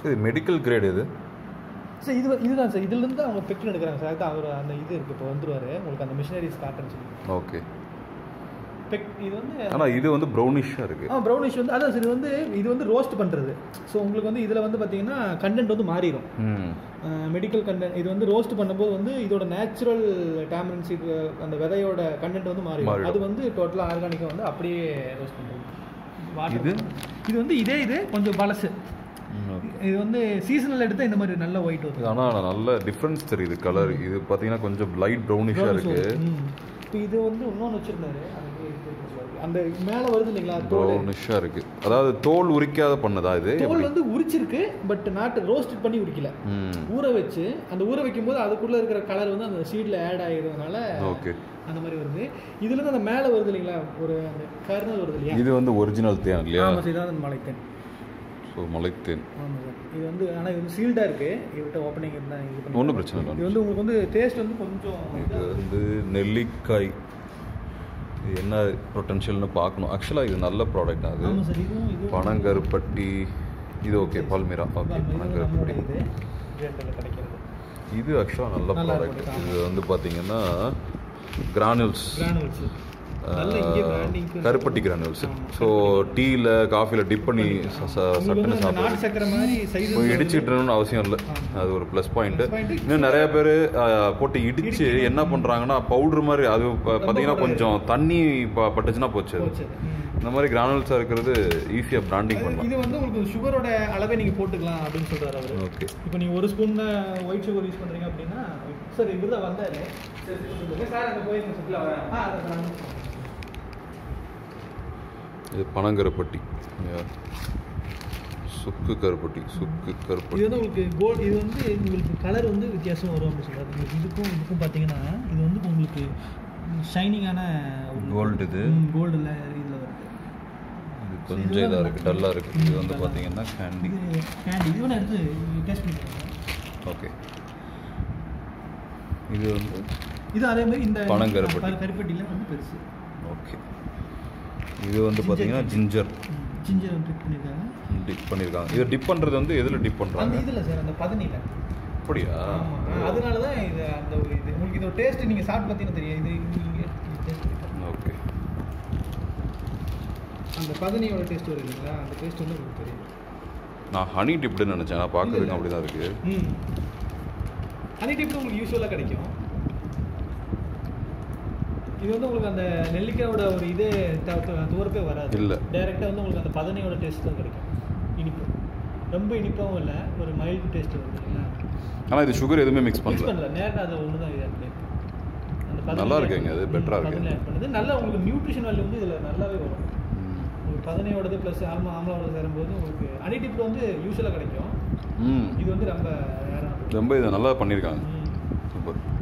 இது medical great இது sir இது இதுதான் சார் இதுலேருந்து அவங்க பெக்டின் எடுக்கிறாங்க சார் அதுதான் அவர் அந்த இது இருக்குது இப்போ வந்துருவார் உங்களுக்கு அந்த மிஷினரிஸ் காட்டுன்னு சொல்லி ஓகே பெக் இது வந்து ஆனால் இது வந்து ப்ரௌனிஷாக இருக்குது ஆ ப்ரௌனிஷ் வந்து அதான் சார் இது வந்து இது வந்து ரோஸ்ட் பண்ணுறது ஸோ உங்களுக்கு வந்து இதில் வந்து பார்த்தீங்கன்னா கண்டென்ட் வந்து மாறிடும் ம் மெடிக்கல் கண்டென்ட் இது வந்து ரோஸ்ட் பண்ணும்போது வந்து இதோட நேச்சுரல் டேமரன்ஸ் இது அந்த விதையோட கண்டென்ட் வந்து மாறிடும் மாறிடும். அது வந்து டோட்டலாக ஆர்கானிக்காக வந்து அப்படியே ரோஸ்ட் பண்ணுறது இது? இது வந்து இதே இது கொஞ்சம் பழசு இது வந்து சீசனல் எடுத்தால் இந்த மாதிரி நல்ல ஒயிட் வரும் ஆனால் நல்ல டிஃப்ரென்ஸ் தெரியுது கலர் இது பார்த்தீங்கன்னா கொஞ்சம் லைட் ப்ரௌனிஷாக இருக்குது இப்போ இது வந்து இன்னொன்று வச்சிருந்தாரு அது வந்து இது இருக்கு. அந்த மேலே வருது இல்லைங்களா தோல் ப்ரௌனிஷாக இருக்குது அதாவது தோல் உரிக்காத பண்ணதா இது தோல் வந்து உரிச்சிருக்கு பட் நாட்டு ரோஸ்ட் பண்ணி உரிக்கல ம் ஊற வச்சு அந்த ஊற வைக்கும்போது அதுக்குள்ளே இருக்கிற கலர் வந்து அந்த சீடில் ஆட் ஆகிடுறதுனால ஓகே அந்த மாதிரி வருது இதுலேருந்து அந்த மேலே வருது இல்லைங்களா ஒரு அந்த கர்னல் வருது இல்லையா இது வந்து ஒரிஜினல் தேன் இல்லையா ஆமாம் சார் இதான் அந்த மலைத்தேன் ஸோ மலைத்தேன் ஆமாம் சார் இது வந்து ஆனால் இது வந்து சீல்டாக இருக்குது இவர்கிட்ட ஓப்பனிங் இருந்தால் இது பண்ணி ஒன்றும் பிரச்சனை இல்லை இது வந்து உங்களுக்கு வந்து டேஸ்ட் வந்து கொஞ்சம் இது வந்து நெல்லிக்காய் இது என்ன பொட்டன்ஷியல்னு பார்க்கணும் ஆக்சுவலாக இது நல்ல ப்ராடக்ட் தான் அது ஆமாம் சார் இதுவும் இதுவும் பனங்கருப்பட்டி இது ஓகே பால்மீரா ஓகே இது நம்மளோட பனங்கருப்பட்டி இது ரேட்டில் கிடைக்கிறது இது ஆக்சுவலாக நல்ல நல்லா ப்ராடக்ட் இருக்கும், இது வந்து பார்த்தீங்கன்னா கிரானுல்ஸ் கிரானுவல்ஸ் நல்ல இங்கே பிராண்டிங் கருப்பட்டி கிரானுல்ஸ் ஸோ டீயில் காஃபியில் டிப் பண்ணி ச- ச- உங்களுக்கு சட்டுன்னு வந்து அந்த நாட்டு சாப்பிடுறது சக்கரை மாதிரி சைஸ் போய் இடிச்சிட்டுறணும்னு அவசியம் இல்லை அது ஒரு ப்ளஸ் பாயிண்ட் Plus point. இன்னும் நிறைய பேர் போட்டு இடிச்சு என்ன பண்ணுறாங்கன்னா பவுடர் மாதிரி அது ப- பார்த்தீங்கன்னா கொஞ்சம் தண்ணி ப- பட்டுச்சுன்னா போச்சு அது. போச்சு ம். இந்த மாதிரி கிரானுல்ஸாக இருக்கிறது ஈஸியாக பிராண்டிங் பண்ணலாம் இது வந்து உங்களுக்கு சுகரோட அளவை நீங்கள் போட்டுக்கலாம் அப்படின்னு சொல்றாரு அவர் ஓகே இப்போ நீங்கள் ஒரு ஸ்பூன் ஒயிட் சுகர் யூஸ் பண்ணுறீங்க அப்படின்னா சார் இவர் தான் வந்தார் சார் அங்கே போயிருங்க ஆ அதான் சார் அங்க. இது பனங்கருப்பட்டி Yeah. சுக்கு கருப்பட்டி சுக்கு இது கருப்பட்டி வந்து உங்களுக்கு கோல்டு இது வந்து உங்களுக்கு கலர் வந்து வித்தியாசம் வரும் அப்படின்னு சொல்றாரு உங்களுக்கு இதுக்கும் இதுக்கும் பார்த்தீங்கன்னா இது வந்து உங்களுக்கு ஷைனிங்கான கோல்டு இது கோல்டில் இதில் வருது இது கொஞ்சம் இதாக இருக்குது டல்லாக இருக்குது இது வந்து பார்த்தீங்கன்னா கேண்டி இது கேண்டி இது வேணா எடுத்து டேஸ்ட் பண்ணி ஓகே இது வந்து இது அதே மாதிரி இந்த பனங்கருப்பட்டி. கருப்பட்டியில் வந்து பெருசு ஓகே இது வந்து பார்த்தீங்கன்னா ஜிஞ்சர் ஜிஞ்சர் வந்து ட்ரிப் பண்ணியிருக்காங்க டிப் பண்ணியிருக்காங்க இதை டிப் பண்ணுறது வந்து எதில் டிப் அந்த பண்ணுறாங்க இதில் சார் அந்த பதனியில் அப்படியா ஆமாம் அதனால தான் இது அந்த ஒரு இது உங்களுக்கு இதோட டேஸ்ட் நீங்கள் சாப்பிட்டு பார்த்தீங்கன்னா தெரியும் இது நீங்கள் டேஸ்ட் ஓகே அந்த பதனியோட டேஸ்ட் வரும் இல்லைங்களா அந்த டேஸ்ட் வந்து உங்களுக்கு தெரியும் நான் ஹனி டிப்டுன்னு நினச்சேன் நான் பார்க்கறதுக்கு அப்படி தான் இருக்குது ம் ஹனி டிப் உங்களுக்கு யூஸ்வலாக கிடைக்கும் இது வந்து உங்களுக்கு அந்த நெல்லிக்காயோட ஒரு இதே த- த- துவர்ப்பே வராது இல்ல. டைரெக்டாக வந்து உங்களுக்கு அந்த பதனியோட டேஸ்ட் தான் கிடைக்கும் இனிப்பு ரொம்ப இனிப்பாகவும் இல்லை ஒரு மைல்டு டேஸ்ட் வருது இல்லைங்களா ஆனால் இது சுகர் எதுவுமே மிக்ஸ் மிக்ஸ் பண்ணல பண்ணல நேரம் அது ஒன்று தான் இது அந்த பதனில நல்லா இருக்குங்க, அது ம், better ஆ இருக்கு. பதனில add பண்ணுது நல்லா உங்களுக்கு நியூட்ரிஷன் வேல்யூ வந்து இதில் நல்லாவே வரும் ம். உங்களுக்கு பதனையோடது ப்ளஸ் ஆல்மா ஆம்லாவோட சேரும்போது உங்களுக்கு ஹனி டிப் வந்து யூஸ்வலாக கிடைக்கும் ம் இது வந்து ரொம்ப ரேராக ரொம்ப இதை நல்லா பண்ணியிருக்காங்க ம் சூப்பர்